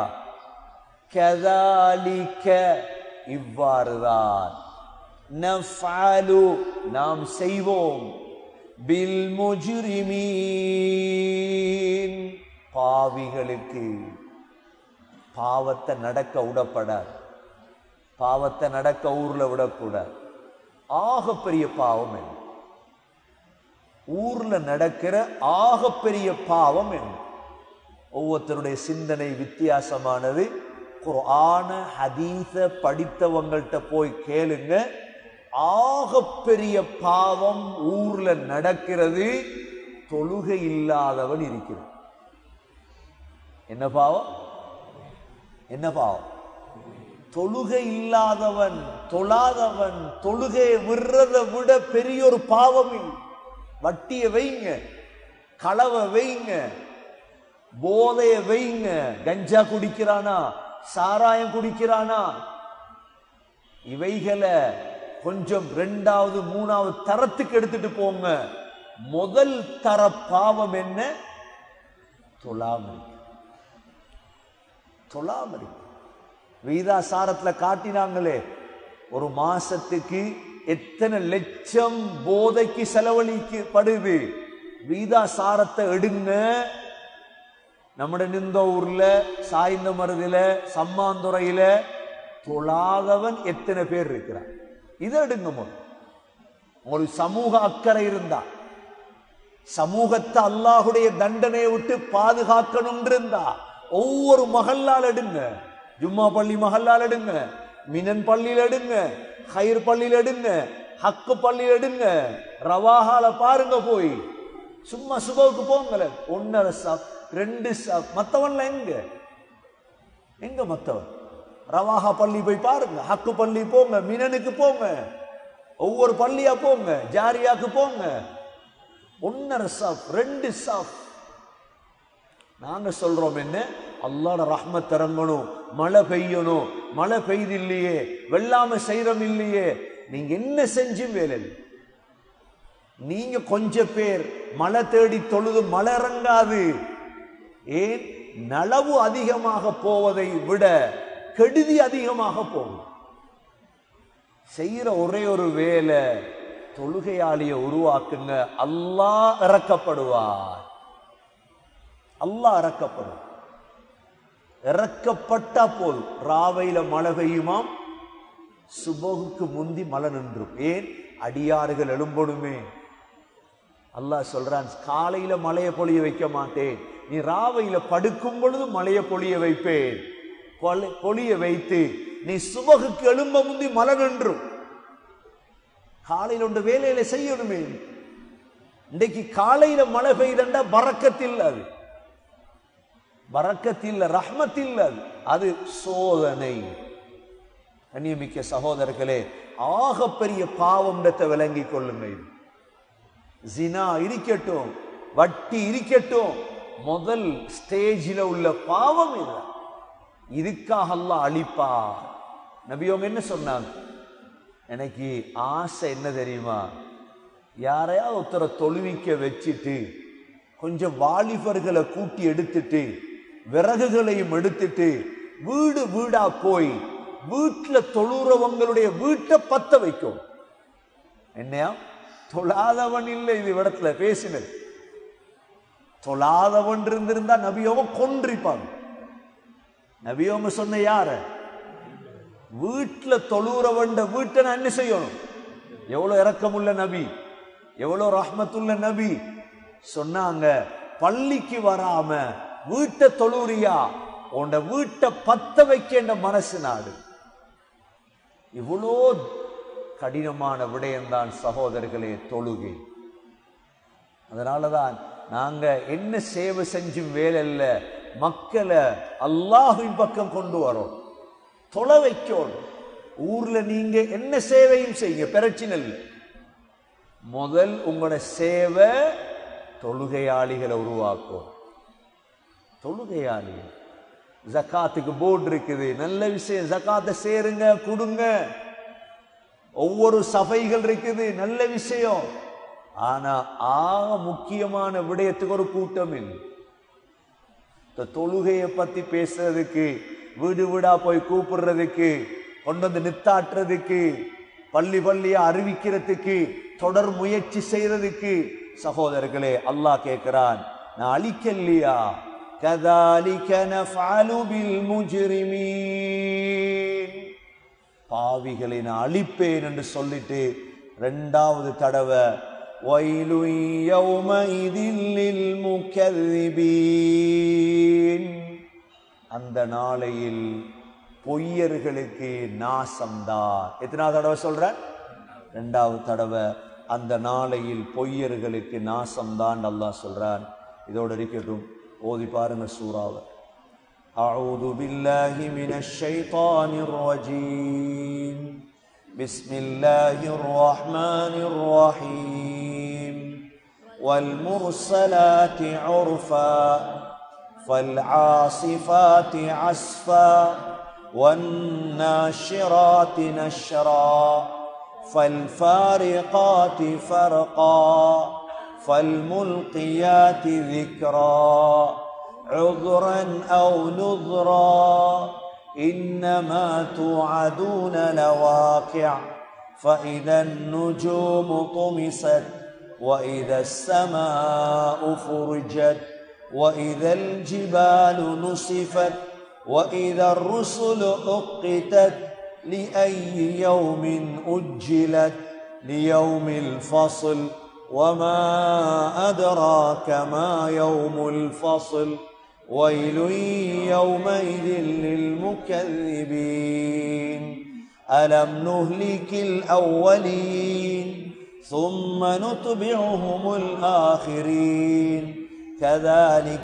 கதாலிக்க இவ்வாறுதான் நஃபாலு நாம் செய்வோம் பில் முஜ்ரிமீன் பாவிகளுக்கு பாவத்தை நடக்க விடப்படாது பாவத்தை நடக்க ஊர்ல விடக்கூடாது ஆகப்பெரிய பாவம் என்ன ஊர்ல நடக்கிற ஆகப்பெரிய பாவம் என்ன ஒவ்வொருத்தருடைய சிந்தனை வித்தியாசமானது குர்ஆன ஹதீஸ படித்தவங்கள்ட்ட போய் கேளுங்க ஆகப்பெரிய பாவம் ஊர்ல நடக்கிறது தொழுகை இல்லாதவன் இருக்கிறான் என்ன பாவம் என்ன பாவம் தொழுகை இல்லாதவன் தொழாதவன் தொழுகையை விடுறதை விட பெரிய ஒரு பாவம் இல்லை வட்டியை வைங்க களவை வைங்க போதைய வைங்க கஞ்சா குடிக்கிறானா சாராயம் குடிக்கிறானா இவைகளை கொஞ்சம் ரெண்டாவது மூணாவது தரத்துக்கு எடுத்துட்டு போங்க முதல் தர பாவம் என்ன தொழாமல் தொழாமல் வீதாசாரத்துல காட்டினாங்களே ஒரு மாசத்துக்கு எத்தனை லட்சம் போதைக்கு செலவழிக்கப்படுது வீதாசாரத்தை எடுங்க നമ്മുടെ நிந்த ஊர்ல சாய்ந்த மருதில சம்மாந்துறையில தொழாதவன் எத்தனை பேர் இருக்கிறான் இதை எடுங்க முதல்ல. உங்களுக்கு சமூக அக்கறை இருந்தா சமூகத்தை அல்லாஹுடைய தண்டனையை விட்டு பாதுகாக்கணும் இருந்தா ஒவ்வொரு மகல்லால் எடுங்க ஜும்மா பள்ளி மகல்லால் எடுங்க மினன் பள்ளியில் எடுங்க ஹைர் பள்ளியில் எடுங்க ஹக்கு பள்ளியில் எடுங்க ரவாஹால பாருங்க போய் சும்மா சுபவுக்கு போங்களேன் ஒன்னரை சாப் ரெண்டு சாப் மத்தவன்ல எங்க எங்க மத்தவன் ரவாஹா பள்ளி போய் பாருங்க ஹக்கு பள்ளி போங்க மினனுக்கு போங்க ஒவ்வொரு பள்ளியா போங்க ஜாரியாக்கு போங்க ஒன்னரை சாப் ரெண்டு சாப் நாங்க சொல்றோம் என்ன அல்லாட ரஹ்மத் இறங்கணும் மழை பெய்யணும் மழை பெய்து இல்லையே வெள்ளாம செய்யறோம் இல்லையே நீங்க என்ன செஞ்சும் வேலை இல்லை. நீங்க கொஞ்ச பேர் மழை தேடி தொழுது மழை இறங்காது ஏன் நலவு அதிகமாக போவதை விட கெடுதி அதிகமாக போகும் செய்யற ஒரே ஒரு வேலை தொழுகையாளிய உருவாக்குங்க அல்லாஹ் இறக்கப்படுவார் அல்லாஹ் இறக்கப்படும் இறக்கப்பட்டா போதும் ராவையில மழை பெய்யுமாம் சுபகுக்கு முந்தி மழை நின்றும் ஏன் அடியாறுகள் எழும்பணுமே அல்லாஹ் சொல்றான் காலையில மழையை பொழிய வைக்க மாட்டேன் நீ ராவையில படுக்கும் பொழுது மழையை பொழிய வைப்பேன் பொழி- பொழிய வைத்து நீ சுபகுக்கு எழும்ப முந்தி மழை நின்றும் காலையில ஒன்று வேலையில செய்யணுமே இன்றைக்கு காலையில மழை பெய்தண்டா பறக்கத்தில் அது பறக்கத்தில் ரஹ்மத்தில் அது அது சோதனை கண்ணியமிக்க சகோதரர்களே ஆகப்பெரிய பாவம்டத்தை விளங்கிக் கொள்ளுங்கள் இது ஜினா இருக்கட்டும் வட்டி இருக்கட்டும் முதல் ஸ்டேஜில் உள்ள பாவம் இது இதுக்காக அல்லாஹ் அழிப்பார் நபியோங்க என்ன சொன்னாங்க எனக்கு ஆசை என்ன தெரியுமா யாரையாவது ஒருத்தரை தொழுவிக்க வச்சுட்டு கொஞ்சம் வாலிபர்களை கூட்டி எடுத்துட்டு விறகுகளையும் எடுத்துட்டு வீடு வீடா போய் வீட்டுல தொழுறவங்களுடைய வீட்டை பத்த வைக்கும் என்னையா தொழாதவன் இல்லை இது இடத்துல பேசினது தொழாதவன் இருந்திருந்தா நபியோம கொன்றிப்பாங்க நபியோம சொன்ன யார வீட்டுல தொழுறவன் வீட்டை நான் என்ன செய்யணும் எவ்வளவு இரக்கமுள்ள நபி எவ்வளவு ரஹ்மத்துள்ள நபி சொன்னாங்க பள்ளிக்கு வராம வீட்டை தொழுறியா உன்ட வீட்டை பத்த வைக்கின்ற மனசு நாடு இவ்வளோ கடினமான விடயம்தான் சகோதரர்களே தொழுகை அதனாலதான் நாங்க என்ன சேவை செஞ்சும் வேலை இல்ல மக்களை அல்லாஹின் பக்கம் கொண்டு வரோம் தொலை வைக்கணும் ஊர்ல நீங்க என்ன சேவையும் செய்யுங்க பிரச்சனை இல்லை முதல் உங்களோட சேவை தொழுகையாளிகளை உருவாக்கும் தொழுகையாளிகள் ஜக்காத்துக்கு போர்டு இருக்குது நல்ல விஷயம் ஜக்காத்தை சேருங்க கொடுங்க ஒவ்வொரு சபைகள் இருக்குது நல்ல விஷயம் ஆனா ஆக முக்கியமான விடயத்துக்கு ஒரு கூட்டம் இல்லை இந்த தொழுகையை பத்தி பேசுறதுக்கு வீடு வீடா போய் கூப்பிடுறதுக்கு கொண்டு வந்து நித்தாட்டுறதுக்கு பள்ளி பள்ளியா அறிவிக்கிறதுக்கு தொடர் முயற்சி செய்யறதுக்கு சகோதரர்களே அல்லாஹ் கேட்கிறான் நான் அழிக்கலையா كذلك نفعل بالمجرمين பாவிகளை நான் அழிப்பேன் என்று சொல்லிட்டு ரெண்டாவது தடவை وَيْلٌ يَوْمَئِذٍ لِلْمُكَذِّبِينَ அந்த நாளையில் பொய்யர்களுக்கு நாசம்தான் எத்தனாவது தடவை சொல்றேன் ரெண்டாவது தடவை அந்த நாளையில் பொய்யர்களுக்கு நாசம்தான் அல்லாஹ் சொல்றான் இதோட இருக்கட்டும் ஓதி பாருங்க சூறாவை أعوذ بالله من الشيطان الرجيم بسم الله الرحمن الرحيم والمرسلات عرفا فالعاصفات عصفا والناشرات نشرا فالفارقات فرقا فالملقيات ذكرا عذرا او نذرا انما توعدون لواقع فاذا النجوم طمست واذا السماء فرجت واذا الجبال نصفت واذا الرسل اقتت لاي يوم اجلت ليوم الفصل وما أدراك ما يوم الفصل ويل يومئذ للمكذبين ألم نهلك الأولين ثم نتبعهم الآخرين كذلك